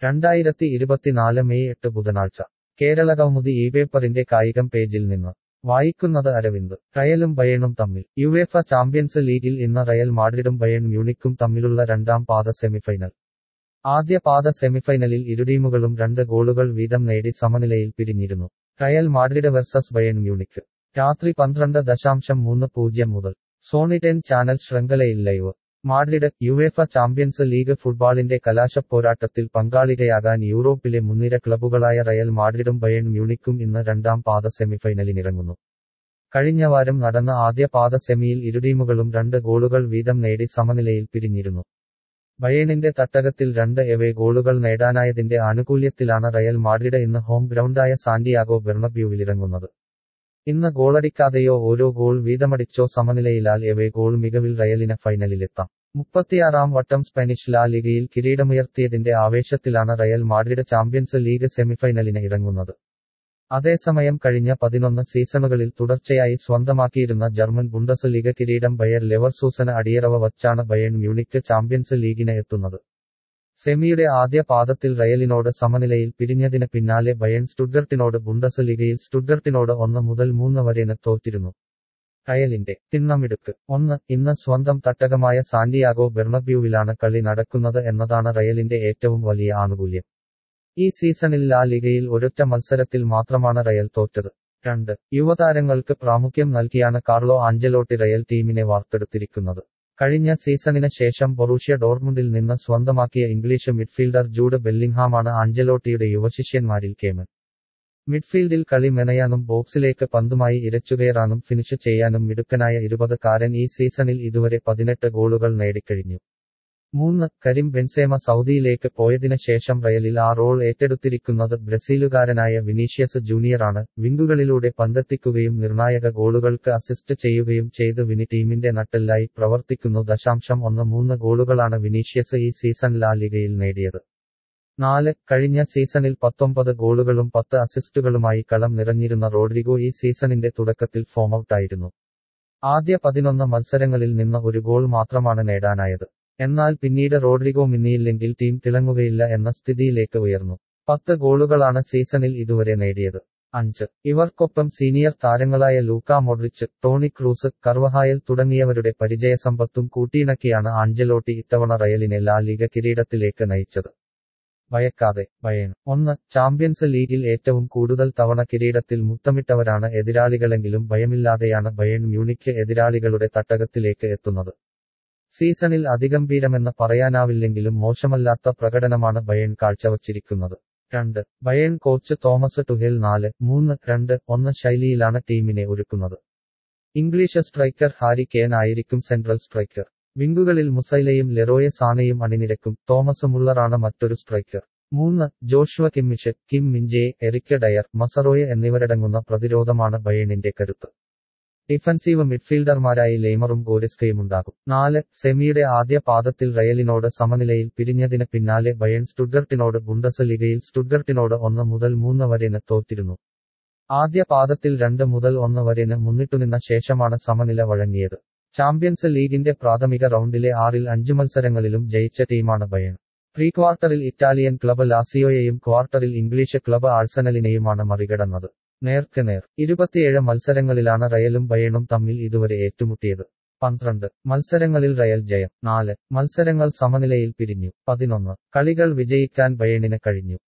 രണ്ടായിരത്തി ഇരുപത്തിനാല് മെയ് എട്ട് ബുധനാഴ്ച കേരളകൗമുദി ഈ പേപ്പറിന്റെ കായികം പേജിൽ നിന്ന് വായിക്കുന്നത് അരവിന്ദ് റയലും ബയേണും തമ്മിൽ യുവേഫ ചാമ്പ്യൻസ് ലീഗിൽ ഇന്ന് റയൽ മാഡ്രിഡും ബയേൺ മ്യൂണിക്കും തമ്മിലുള്ള രണ്ടാം പാദ സെമിഫൈനൽ ആദ്യ പാദ സെമിഫൈനലിൽ ഇരു ടീമുകളും രണ്ട് ഗോളുകൾ വീതം നേടി സമനിലയിൽ പിരിഞ്ഞിരുന്നു Real Madrid versus Bayern Munich രാത്രി പന്ത്രണ്ട് ദശാംശം മൂന്ന് പൂജ്യം മുതൽ സോണി ടെൻ ചാനൽ ശൃംഖലയിൽ live Madrid UEFA Champions League ഫുട്ബോളിന്റെ കലാശപ്പോരാട്ടത്തിൽ പങ്കാളികയാകാൻ യൂറോപ്പിലെ മുൻനിര ക്ലബ്ബുകളായ റയൽ മാഡ്രിഡും ബയേൺ മ്യൂണിക്കും ഇന്ന് രണ്ടാം പാദ സെമിഫൈനലിനിറങ്ങുന്നു കഴിഞ്ഞ വാരം നടന്ന ആദ്യ പാദ സെമിയിൽ ഇരു ടീമുകളും രണ്ട് ഗോളുകൾ വീതം നേടി സമനിലയിൽ പിരിഞ്ഞിരുന്നു ബയേണിന്റെ തട്ടകത്തിൽ രണ്ട് എവേ ഗോളുകൾ നേടാനായതിന്റെ ആനുകൂല്യത്തിലാണ് റയൽ മാഡ്രിഡ് ഇന്ന് ഹോം ഗ്രൗണ്ടായ സാന്റിയാഗോ ബെർണബ്യൂവിലിറങ്ങുന്നത് ഇന്ന് ഗോളടിക്കാതെയോ ഓരോ ഗോൾ വീതമടിച്ചോ സമനിലയിലാൽ എവേ ഗോൾ മികവിൽ റയലിന് ഫൈനലിലെത്താം മുപ്പത്തിയാറാം വട്ടം സ്പാനിഷ് ലാ ലിഗയിൽ കിരീടമുയർത്തിയതിന്റെ ആവേശത്തിലാണ് റയൽ മാഡ്രിഡ് ചാമ്പ്യൻസ് ലീഗ് സെമിഫൈനലിന് ഇറങ്ങുന്നത് അതേസമയം കഴിഞ്ഞ പതിനൊന്ന് സീസണുകളിൽ തുടർച്ചയായി സ്വന്തമാക്കിയിരുന്ന ജർമ്മൻ ബുണ്ടസ് ലീഗ് കിരീടം ബയർ ലെവർസൂസന് അടിയറവ വച്ചാണ് ബയൺ മ്യൂണിക്ക് ചാമ്പ്യൻസ് ലീഗിന് എത്തുന്നത് സെമിയുടെ ആദ്യ പാദത്തിൽ റയലിനോട് സമനിലയിൽ പിരിഞ്ഞതിന് പിന്നാലെ ബയൺ സ്റ്റുഡ്ഗർട്ടിനോട് ബുണ്ടസ് ലീഗയിൽ സ്റ്റുഡ്ഗർട്ടിനോട് ഒന്ന് മുതൽ മൂന്ന് വരെന് തോറ്റിരുന്നു റയലിന്റെ തിണ്ണമിടുക്ക് ഒന്ന് ഇന്ന് സ്വന്തം തട്ടകമായ സാന്റിയാഗോ ബെർണബ്യൂവിലാണ് കളി നടക്കുന്നത് എന്നതാണ് റയലിന്റെ ഏറ്റവും വലിയ ആനുകൂല്യം ഈ സീസണിൽ ലാ ലിഗയിൽ ഒരൊറ്റ മത്സരത്തിൽ മാത്രമാണ് റയൽ തോറ്റത് രണ്ട് യുവതാരങ്ങൾക്ക് പ്രാമുഖ്യം നൽകിയാണ് കാർലോ ആഞ്ചലോട്ടി റയൽ ടീമിനെ വാർത്തെടുത്തിരിക്കുന്നത് കഴിഞ്ഞ സീസണിന് ശേഷം ബൊറൂഷ്യ ഡോർമുണ്ടിൽ നിന്ന് സ്വന്തമാക്കിയ ഇംഗ്ലീഷ് മിഡ്ഫീൽഡർ ജൂഡ് ബെല്ലിംഗ്ഹാമാണ് ആഞ്ചലോട്ടിയുടെ യുവശിഷ്യന്മാരിൽ കേമൻ മിഡ്ഫീൽഡിൽ കളി മെനയാനും ബോക്സിലേക്ക് പന്തുമായി ഇരച്ചുകയറാനും ഫിനിഷ് ചെയ്യാനും മിടുക്കനായ ഇരുപതുകാരൻ ഈ സീസണിൽ ഇതുവരെ പതിനെട്ട് ഗോളുകൾ നേടിക്കഴിഞ്ഞു മൂന്ന് കരീം ബെൻസേമ സൗദിയിലേക്ക് പോയതിനു ശേഷം റയലിൽ ആ റോൾ ഏറ്റെടുത്തിരിക്കുന്നത് ബ്രസീലുകാരനായ വിനീഷ്യസ് ജൂനിയറാണ് വിംഗുകളിലൂടെ പന്തെത്തിക്കുകയും നിർണായക ഗോളുകൾക്ക് അസിസ്റ്റ് ചെയ്യുകയും ചെയ്ത് വിനി ടീമിന്റെ നട്ടെല്ലായി പ്രവർത്തിക്കുന്നു ദശാംശം ഒന്ന് മൂന്ന് ഗോളുകളാണ് വിനീഷ്യസ് ഈ സീസൺ ലാ ലിഗയിൽ നേടിയത് നാല് കഴിഞ്ഞ സീസണിൽ പത്തൊമ്പത് ഗോളുകളും പത്ത് അസിസ്റ്റുകളുമായി കളം നിറഞ്ഞിരുന്ന റോഡ്രിഗോ ഈ സീസണിന്റെ തുടക്കത്തിൽ ഫോമൌട്ടായിരുന്നു ആദ്യ പതിനൊന്ന് മത്സരങ്ങളിൽ നിന്ന് ഒരു ഗോൾ മാത്രമാണ് നേടാനായത് എന്നാൽ പിന്നീട് റോഡ്രിഗോ മിന്നിയില്ലെങ്കിൽ ടീം തിളങ്ങുകയില്ല എന്ന സ്ഥിതിയിലേക്ക് ഉയർന്നു പത്ത് ഗോളുകളാണ് സീസണിൽ ഇതുവരെ നേടിയത് അഞ്ച് ഇവർക്കൊപ്പം സീനിയർ താരങ്ങളായ Luka Modric Toni Kroos Carvajal തുടങ്ങിയവരുടെ പരിചയസമ്പത്തും കൂട്ടിയിണക്കിയാണ് ആഞ്ചലോട്ടി ഇത്തവണ റയലിനെ ലാ ലീഗ കിരീടത്തിലേക്ക് നയിച്ചത് ഭയക്കാതെ ഭയൺ ഒന്ന് ചാമ്പ്യൻസ് ലീഗിൽ ഏറ്റവും കൂടുതൽ തവണ കിരീടത്തിൽ മുത്തമിട്ടവരാണ് എതിരാളികളെങ്കിലും ഭയമില്ലാതെയാണ് ബയൺ മ്യൂണിക്ക് എതിരാളികളുടെ തട്ടകത്തിലേക്ക് എത്തുന്നത് സീസണിൽ അതിഗംഭീരമെന്ന് പറയാനാവില്ലെങ്കിലും മോശമല്ലാത്ത പ്രകടനമാണ് ബയൺ കാഴ്ചവച്ചിരിക്കുന്നത് രണ്ട് ബയൺ കോച്ച് തോമസ് ടുഹേൽ നാല് മൂന്ന് രണ്ട് ഒന്ന് ശൈലിയിലാണ് ടീമിനെ ഒരുക്കുന്നത് ഇംഗ്ലീഷ് സ്ട്രൈക്കർ ഹാരി കെൻ ആയിരിക്കും സെൻട്രൽ സ്ട്രൈക്കർ വിംഗുകളിൽ മുസൈലയും ലെറോയെ സാനയും അണിനിരക്കും തോമസ് മുള്ളറാണ് മറ്റൊരു സ്ട്രൈക്കർ മൂന്ന് Joshua Kimmich Kim Minjae Eric Dier Mazraoui എന്നിവരടങ്ങുന്ന പ്രതിരോധമാണ് ബയണിന്റെ കരുത്ത് ഡിഫൻസീവ് മിഡ്ഫീൽഡർമാരായി ലെയ്മറും ഗോരിസ്കയുമുണ്ടാകും നാല് സെമിയുടെ ആദ്യ പാദത്തിൽ റയലിനോട് സമനിലയിൽ പിരിഞ്ഞതിന് പിന്നാലെ ബയൺ സ്റ്റുഡ്ഗർട്ടിനോട് ബുണ്ടസ് ലീഗയിൽ സ്റ്റുഡ്ഗർട്ടിനോട് ഒന്ന് മുതൽ മൂന്ന് വരെന് തോറ്റിരുന്നു ആദ്യ പാദത്തിൽ രണ്ട് മുതൽ ഒന്ന് വരെന് മുന്നിട്ടുനിന്ന ശേഷമാണ് സമനില വഴങ്ങിയത് ചാമ്പ്യൻസ് ലീഗിന്റെ പ്രാഥമിക റൗണ്ടിലെ ആറിൽ അഞ്ചു മത്സരങ്ങളിലും ജയിച്ച ടീമാണ് ബയൺ പ്രീ ക്വാർട്ടറിൽ ഇറ്റാലിയൻ ക്ലബ് ലാസിയോയെയും ക്വാർട്ടറിൽ ഇംഗ്ലീഷ് ക്ലബ് ആഴ്സണലിനെയുമാണ് മറികടന്നത് നേർക്ക് നേർ ഇരുപത്തിയേഴ് മത്സരങ്ങളിലാണ് റയലും ബയണും തമ്മിൽ ഇതുവരെ ഏറ്റുമുട്ടിയത് പന്ത്രണ്ട് മത്സരങ്ങളിൽ റയൽ ജയം നാല് മത്സരങ്ങൾ സമനിലയിൽ പിരിഞ്ഞു പതിനൊന്ന് കളികൾ വിജയിക്കാൻ ബയണിന് കഴിഞ്ഞു